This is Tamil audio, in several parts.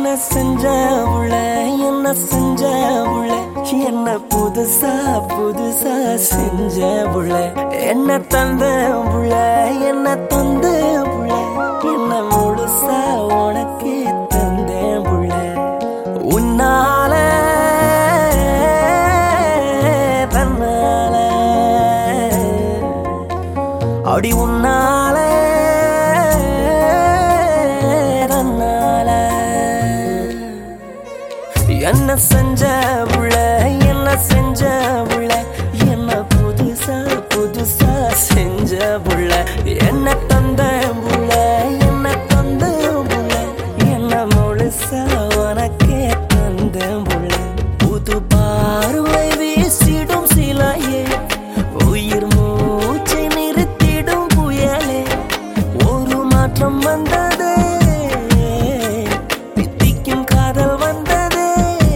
என்ன செஞ்ச உள்ள என்ன செஞ்ச உள்ள என்ன புதுசா புதுசா செஞ்ச உள்ள என்ன தந்த உள்ள என்ன தந்த உள்ள என்ன முழுசா உனக்கு தந்தேன் உள்ள உன்னால தன்னால அடி உன்னால தன்னால என்ன செஞ்ச உள்ள என்ன செஞ்ச உள்ள என்ன புதுசா புதுசா செஞ்ச புள்ள என்ன தந்த புள்ள என்ன தந்த புள்ள என்ன முழுசா உனக்கே தந்த புள்ள புது பார்வை வீசிடும் சிலையே உயிர் மூச்சை நிறுத்திடும் புயலே ஒரு மாற்றம் வந்ததே பித்திக்கும் காதல் வந்ததே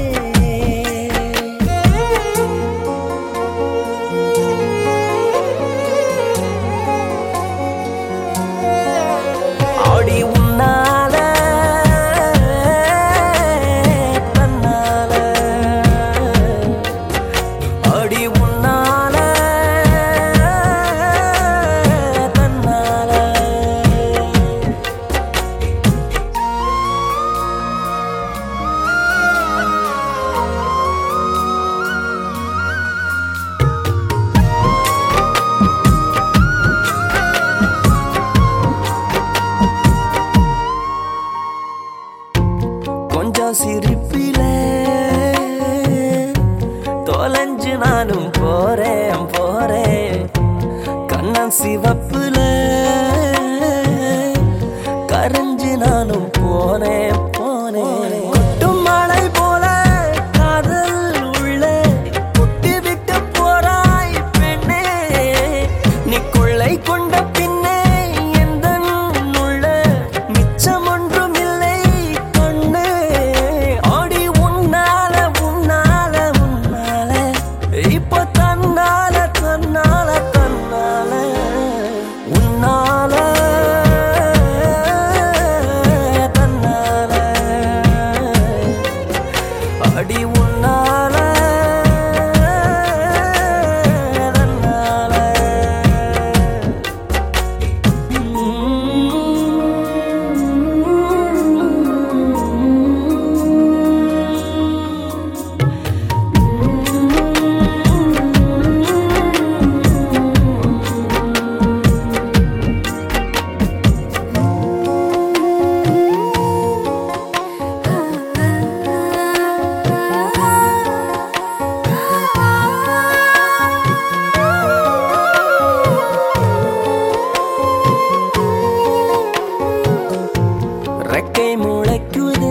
ஆடி உன்னால தன்னால அடி உன்னால தன்னால கொஞ்சம் சிரிப்பில தொலைஞ்சு நானும் போறேன் போறேன் கண்ணன் சிவப்புல கரைஞ்சு நானும் போனேன் போனேன் கொட்டும் மழை போல காதல் உள்ள கொட்டி விட்டு போறாய் பெண்ணே நீ கொள்ளை கொண்ட பின்னே எந்த உள்ள மிச்சம் ஒன்றும் இல்லை கண்ணு ஆடி உன்னால உன்னால உன்னால இப்போ தன்னால தன்னால தன்னால உன்னால தன்னால அடி உன்னால தன்னால ரெக்கை முளைக்குதே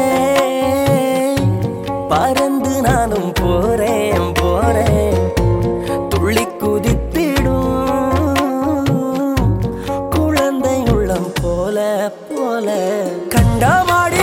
பறந்து நானும் போறேன் போறேன் துள்ளி குதித்திடும் குழந்தை உள்ளம் போல போல கண்டமாடி